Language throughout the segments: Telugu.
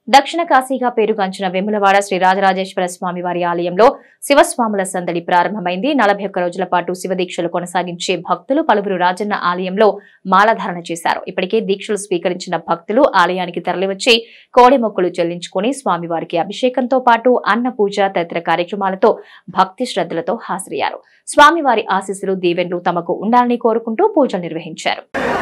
దక్షిణ కాశీగా పేరుగాంచిన వెములవాడ శ్రీ రాజరాజేశ్వర స్వామి వారి ఆలయంలో శివస్వాముల సందడి ప్రారంభమైంది నలభై ఒక్క రోజుల పాటు శివదీక్షలు కొనసాగించే భక్తులు పలువురు రాజన్న ఆలయంలో మాలధారణ చేశారు ఇప్పటికే దీక్షలు స్వీకరించిన భక్తులు ఆలయానికి తరలివచ్చి కోడి మొక్కులు చెల్లించుకుని స్వామివారికి అభిషేకంతో పాటు అన్న పూజ తదితర కార్యక్రమాలతో భక్తి శ్రద్ధలతో హాజరయ్యారు స్వామివారి ఆశీస్సులు దీవెన్లు తమకు ఉండాలని కోరుకుంటూ పూజలు నిర్వహించారు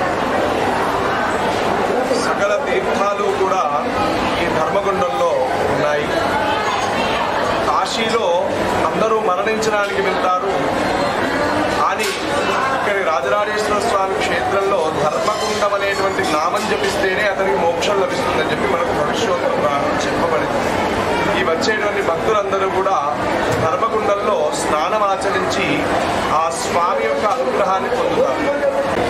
సకల తీర్థాలు కూడా ఈ ధర్మగుండంలో ఉన్నాయి కాశీలో అందరూ మరణించడానికి వెళ్తారు కానీ ఇక్కడి రాజరాజేశ్వర స్వామి క్షేత్రంలో ధర్మగుండం అనేటువంటి నామం జపిస్తేనే అతనికి మోక్షం లభిస్తుందని చెప్పి మనకు భవిష్యత్తు పురాణం చెప్పబడింది ఈ వచ్చేటువంటి భక్తులందరూ కూడా ధర్మగుండంలో స్నానం ఆచరించి ఆ స్వామి యొక్క అనుగ్రహాన్ని పొందుతారు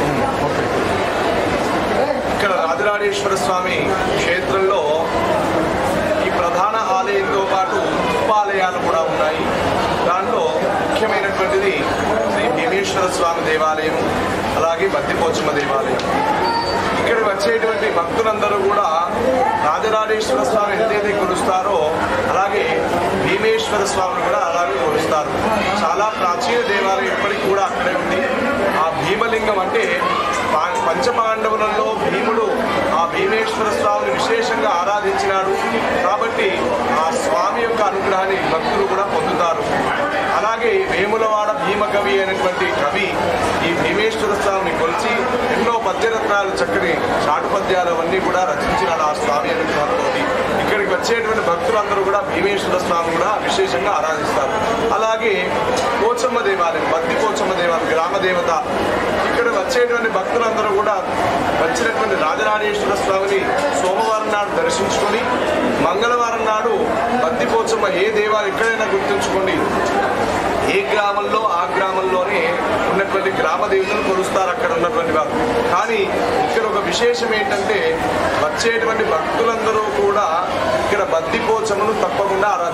ఇక్కడ రాజరాజేశ్వర స్వామి క్షేత్రంలో ఈ ప్రధాన ఆలయంతో పాటు ఉపాలయాలు కూడా ఉన్నాయి దాంట్లో ముఖ్యమైనటువంటిది శ్రీ భీమేశ్వర స్వామి దేవాలయం అలాగే బద్దిపోచమ్మ దేవాలయం ఇక్కడ వచ్చేటువంటి భక్తులందరూ కూడా రాజరాజేశ్వర స్వామి ఎంతైతే కొలుస్తారో అలాగే భీమేశ్వర స్వామిని కూడా అలాగే కొలుస్తారు చాలా ప్రాచీన దేవాలయం ఇప్పటికి కూడా అక్కడే ఉంది ఆ భీమలింగం అంటే పా- పంచపాండవులలో భీముడు ఆ భీమేశ్వర స్వామిని విశేషంగా ఆరాధించినాడు కాబట్టి ఆ స్వామి యొక్క అనుగ్రహాన్ని భక్తులు కూడా పొందుతారు అలాగే వేములవాడ భీమకవి అనేటువంటి కవి ఈ భీమేశ్వర స్వామిని కొలిచి ఎన్నో పద్యరత్నాలు చక్కని చాటు పద్యాలు అవన్నీ కూడా రచించినాడు ఆ స్వామి అనుగ్రహంతో ఇక్కడికి వచ్చేటువంటి భక్తులందరూ కూడా భీమేశ్వర స్వామి కూడా విశేషంగా ఆరాధిస్తారు అలాగే పోచమ్మ దేవాలయం భక్తి పోచమ్మ దేవాలయం గ్రామ దేవత ఇక్కడ వచ్చేటువంటి భక్తులందరూ కూడా వచ్చినటువంటి రాజరాజేశ్వర స్వామిని సోమవారం నాడు దర్శించుకొని మంగళవారం నాడు భక్తి పోచమ్మ ఏ దేవాలయం ఎక్కడైనా గుర్తుంచుకోండి ఏ గ్రామంలో ఆ గ్రామంలోనే ఉన్నటువంటి గ్రామ దేవతలు కొలుస్తారు అక్కడ ఉన్నటువంటి వారు కానీ ఇక్కడ ఒక విశేషం ఏంటంటే వచ్చేటువంటి భక్తులందరూ కూడా ఇక్కడ బద్దిపోచమును తప్పకుండా ఆరాధిస్తారు